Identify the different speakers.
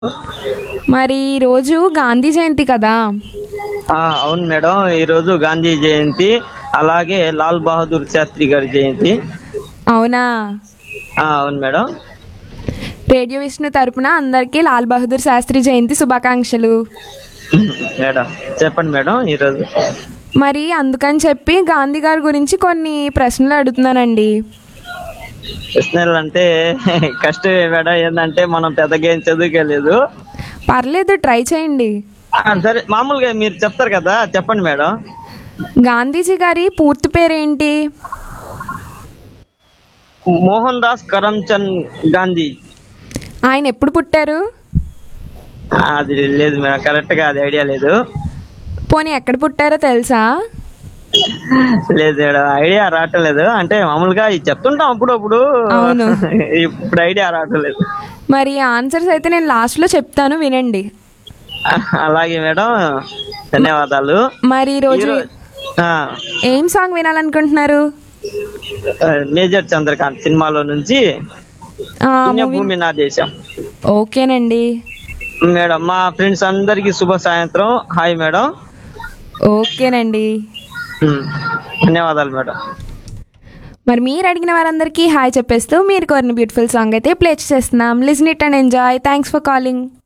Speaker 1: మరి ఈరోజు గాంధీ జయంతి కదా
Speaker 2: ఆ, అవును మేడం ఈరోజు గాంధీ జయంతి అలాగే లాల్ బహదూర్ శాస్త్రి గారి జయంతి
Speaker 1: అవునా
Speaker 2: ఆ, అవును మేడం
Speaker 1: రేడియో విష్ణు తరపున అందరికీ లాల్ బహదూర్ శాస్త్రి జయంతి శుభాకాంక్షలు
Speaker 2: మేడం చెప్పండి మేడం ఈరోజు
Speaker 1: మరి అందుకని చెప్పి గాంధీ గారి గురించి కొన్ని ప్రశ్నలు అడుగుతున్నానండి
Speaker 2: ప్రశ్నలు అంటే కష్టమే మేడం ఏంటంటే మనం పెద్దగా ఏం చదువుకోలేదు
Speaker 1: పర్లేదు ట్రై చేయండి
Speaker 2: ఆ, సరే మామూలుగా మీరు చెప్తారు కదా చెప్పండి మేడం
Speaker 1: గాంధీజీ గారి పూర్తి పేరేంటి
Speaker 2: మోహన్ దాస్ కరమ్చంద్ గాంధీ
Speaker 1: ఆయన ఎప్పుడు పుట్టారు
Speaker 2: ఆ, అది లేదు మేడం కరెక్ట్ గా అది ఐడియా లేదు
Speaker 1: పోనీ ఎక్కడ పుట్టారో తెలుసా
Speaker 2: లేదు మేడం ఐడియా రావట్లేదు అంటే మామూలుగా ఇది చెప్తుంటాం అప్పుడప్పుడు
Speaker 1: అవును.
Speaker 2: ఇప్పుడు ఐడియా రావట్లేదు
Speaker 1: మరి ఆన్సర్స్ అయితే నేను లాస్ట్లో చెప్తాను వినండి
Speaker 2: అలాగే మేడం ధన్యవాదాలు
Speaker 1: మరి ఈరోజు
Speaker 2: ఈరో- ఆ,
Speaker 1: ఏం సాంగ్ వినాలనుకుంటున్నారు
Speaker 2: మేజర్ చంద్రకాంత్ సినిమాలో నుంచి
Speaker 1: ఆ, మూవీ
Speaker 2: పుణ్యభూమి నా దేశం
Speaker 1: ఓకేనండి
Speaker 2: మేడం మా ఫ్రెండ్స్ అందరికి శుభ సాయంత్రం హాయ్ మేడం
Speaker 1: ఓకేనండి
Speaker 2: ఉమ్, ధన్యవాదాలు మేడం
Speaker 1: మరి మీరు అడిగిన వారందరికీ హాయ్ చెప్పేస్తూ మీరు కోరిన బ్యూటిఫుల్ సాంగ్ అయితే ప్లే చేస్తున్నాం listen it and enjoy thanks for calling